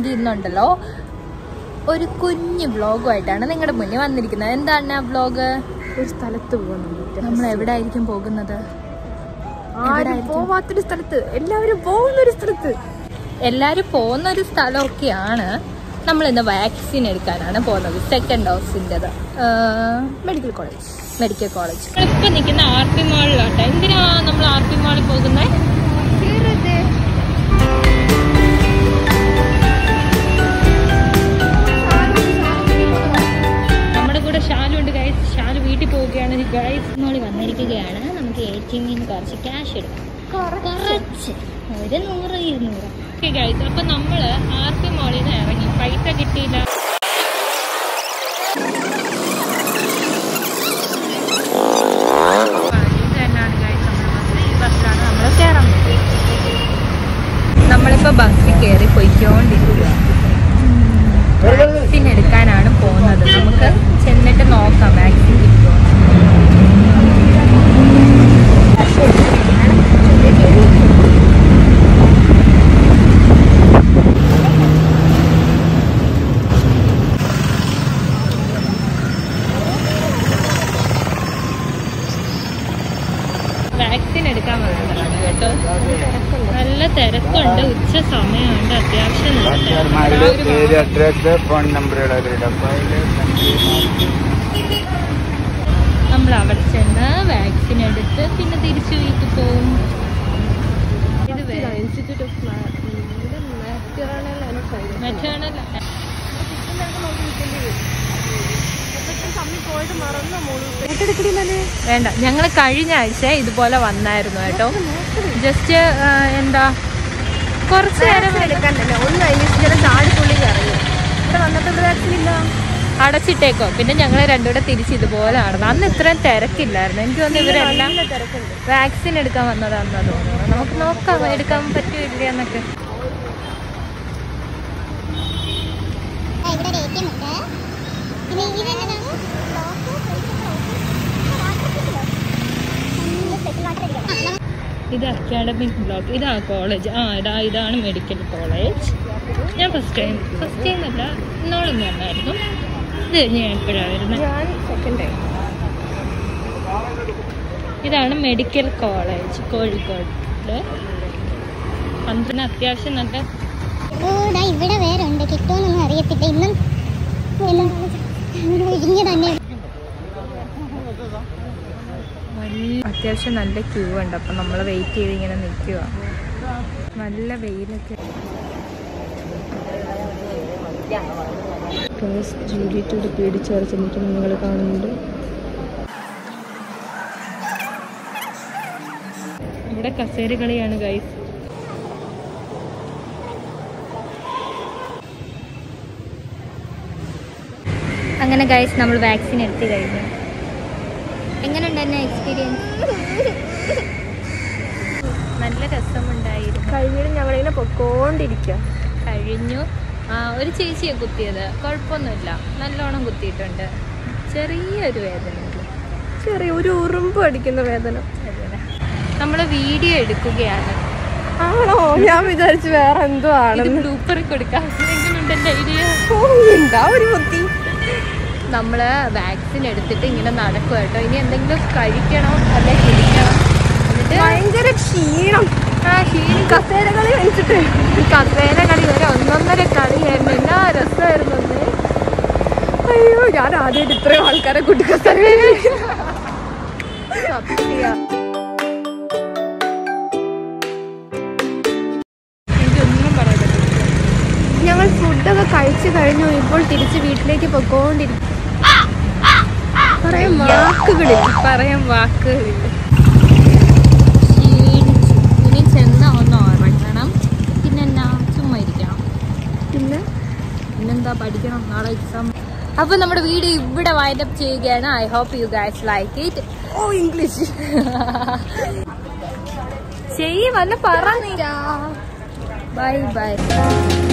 ഇന്നുണ്ടല്ലോ ഒരു കുഞ്ഞു വ്ളോഗുമായിട്ടാണ് നിങ്ങളുടെ മുന്നിൽ വന്നിരിക്കുന്നത് എന്താണ് ആ വ്ളോഗ് ഒരു സ്ഥലത്ത് പോകുന്നുണ്ട് നമ്മൾ എവിടെ ആയിരിക്കും പോകുന്നത് ആരും പോവാത്തൊരു സ്ഥലത്ത് എല്ലാവരും പോകുന്ന ഒരു സ്ഥലത്ത് എല്ലാരും പോകുന്ന ഒരു സ്ഥലമൊക്കെയാണ് നമ്മൾ ഇന്ന് വാക്സിൻ എടുക്കാനാണ് പോകുന്നത് സെക്കൻഡ് ഡോസിൻ്റെത് മെഡിക്കൽ കോളേജ് മെഡിക്കൽ കോളേജ് ഇപ്പൊ നിൽക്കുന്ന ആർ പി മാളിലാട്ടെ എന്തിനാ നമ്മൾ ആർ പി മാളിൽ പോകുന്നത് നമ്മുടെ കൂടെ ഷാലു ഉണ്ട് ഗൈസ് ഷാലു വീട്ടിൽ പോവുകയാണ് ഗൈസ് മോളി വന്നിരിക്കുകയാണ് നമുക്ക് എ ടി എമ്മിൽ നിന്ന് കുറച്ച് ക്യാഷ് എടുക്കാം കുറച്ച് ഒരു നൂറ് ഇരുന്നൂറ് ഓക്കെ ഗൈസ് അപ്പൊ നമ്മള് ആർ പി മോളിൽ നിന്ന് ഇറങ്ങി പൈസ കിട്ടിയില്ല ഇത് തന്നെയാണ് guys നമ്മുടെ ബസ്. ഈ ബസ്സിലാണ് നമ്മൾ കയറാൻ പോകുന്നത്. നമ്മളിപ്പോ ബസ്സിൽ കയറി പൊയ്ക്കോണ്ടിരിക്കുക വാക്സിൻ എടുക്കാനാണ് പോകുന്നത് നമുക്ക് ചെന്നിട്ട് നോക്കാം വാക്സിൻ കിട്ടുമോ വാക്സിൻ എടുക്കാൻ വന്നതാണ് കേട്ടോ നല്ല തിരക്കുണ്ട് ഉച്ച സമയമുണ്ട് അത്യാവശ്യം നല്ല തിരക്കുണ്ട്. ആ ഒരു പേര് അഡ്രസ് ഫോൺ നമ്പർ ഡബ്ബയിൽ നമ്മൾ അവിടെ ചെന്ന് വാക്സിൻ എടുത്ത് പിന്നെ തിരിച്ചു വീട്ടിൽ പോവും ഇത് വേ- ഇൻസ്റ്റിറ്റ്യൂട്ട് ഓഫ് മെറ്റേണൽ പോയിട്ട് മറന്നു മോള് വേണ്ട ഞങ്ങൾ കഴിഞ്ഞ ആഴ്ച ഇതുപോലെ വന്നായിരുന്നു കേട്ടോ ജസ്റ്റ് എന്താ കുറച്ച് നേരം എടുക്കാൻ തന്നെ ഒന്ന് അന്വേഷിച്ചാൽ ചാടിപ്പുള്ളി ഇറങ്ങി ഇവിടെ വന്നിട്ട് വാക്സിൻ ഇല്ല അടച്ചിട്ടേക്കോ പിന്നെ ഞങ്ങൾ രണ്ടുകൂടെ തിരിച്ച് ഇതുപോലെ നടന്നു അന്ന് ഇത്രയും തിരക്കില്ലായിരുന്നു എനിക്ക് തോന്നുന്നു ഇവരെല്ലാം നല്ല തിരക്കുണ്ട് വാക്സിൻ എടുക്കാൻ വന്നതാണെന്നാ തോന്നുന്നു നമുക്ക് നോക്കാം എടുക്കാൻ പറ്റുമോ ഇല്ല എന്നൊക്കെ ആ, ഇവിടെ ഒരു ATM ഉണ്ട്. പിന്നെ ഇതെന്നതാണ്? Lock, water കിട്ടില്ലോ? ഉം, സ്പെഷ്യൽ വാട്ടർ അടിക്കണം. ആ, നമുക്ക് ഇത് അക്കാഡമിക് ബ്ലോക്ക് ഇതാ കോളേജ് ആ ഇതാ ഇതാണ് മെഡിക്കൽ കോളേജ് ഞാൻ ഫസ്റ്റ് ടൈം ഫസ്റ്റ് ടൈം അല്ല ഇന്നോളൊന്നും വന്നായിരുന്നു ഇത് ഞാൻ എപ്പോഴായിരുന്നു ഞാൻ സെക്കൻഡ് ടൈം ഇതാണ് മെഡിക്കൽ കോളേജ് കോഴിക്കോട് പന്ത്രണ്ട് അത്യാവശ്യം നല്ല ഓ ദാ ഇവിടെ വേറെ ഉണ്ട് കിട്ടുമെന്നൊന്നും അറിയത്തില്ല ഇന്നും ഇന്നും ഇരിഞ്ഞു തന്നെ വലിയ അത്യാവശ്യം നല്ല ക്യൂ ഉണ്ട് അപ്പം നമ്മൾ വെയിറ്റ് ചെയ്ത് ഇങ്ങനെ നിൽക്കുക നല്ല വെയിലൊക്കെ ജൂലിയറ്റോട് പേടിച്ചരച്ച് നിൽക്കുന്ന നിങ്ങൾ കാണുന്നുണ്ട് ഇവിടെ കസേര കളിയാണ് ഗൈസ് അങ്ങനെ ഗൈസ് നമ്മൾ വാക്സിൻ എടുത്തു കഴിഞ്ഞു എങ്ങനെയുണ്ട് എന്നെ എക്സ്പീരിയൻസ് നല്ല രസമുണ്ടായിരുന്നു കഴിഞ്ഞിട്ട് ഞങ്ങളിങ്ങനെ പൊക്കോണ്ടിരിക്കുക കഴിഞ്ഞു ആ, ഒരു ചേച്ചിയെ കുത്തിയത് കുഴപ്പമൊന്നുമില്ല നല്ലോണം കുത്തിയിട്ടുണ്ട് ചെറിയൊരു വേദന ചെറിയ ഒരു ഉറുമ്പ് അടിക്കുന്ന വേദന നമ്മൾ വീഡിയോ എടുക്കുകയാണ് ആണോ ഞാൻ വിചാരിച്ചു വേറെ എന്തോ ഇത് ആണെന്ന് ബ്ലൂപ്പറിൽ കൊടുക്കാം എങ്ങനെയുണ്ട് എൻ്റെ ഐഡിയ ഓ, എന്താ ഒരു ബുദ്ധി നമ്മൾ വാക്സിൻ എടുത്തിട്ട് ഇങ്ങനെ നടക്കുക കേട്ടോ ഇനി എന്തെങ്കിലും കഴിക്കണം അല്ലെ കുടിക്കണം എന്നിട്ട് ഭയങ്കര ക്ഷീണം ആ ക്ഷീണി കസേര കളി കളിച്ചിട്ട് കസേര കളി ഒരു ഒന്നൊന്നര കളിയായിരുന്നു എന്നാ രസമായിരുന്നു അന്ന്. അയ്യോ ഞാൻ ആദ്യമായിട്ട് ഇത്രയും ആൾക്കാരെ കൂട്ടി കസേര സത്യാ. എനിക്കൊന്നും പറയാൻ പറ്റില്ല ഞങ്ങൾ ഫുഡൊക്കെ കഴിച്ചു കഴിഞ്ഞു ഇപ്പോൾ തിരിച്ച് വീട്ടിലേക്ക് പൊക്കോണ്ടിരിക്കും പറയാൻ വാക്കുകളിൽ പറയാൻ വാക്കുകളില്ല ക്ഷീണിച്ചു ഇനി ചെന്ന് ഒന്ന് ഉറങ്ങണം പിന്നെ എന്നാ ചുമ്മാ ഇരിക്കണം പിന്നെ പിന്നെന്താ പഠിക്കണം നാളെ എക്സാം അപ്പൊ നമ്മുടെ വീഡിയോ ഇവിടെ വൈൻഡപ്പ് ചെയ്യുകയാണ് I hope you guys like it ഓ ഇംഗ്ലീഷ് ചെയ്യ വല്ല പറ ബൈ ബൈ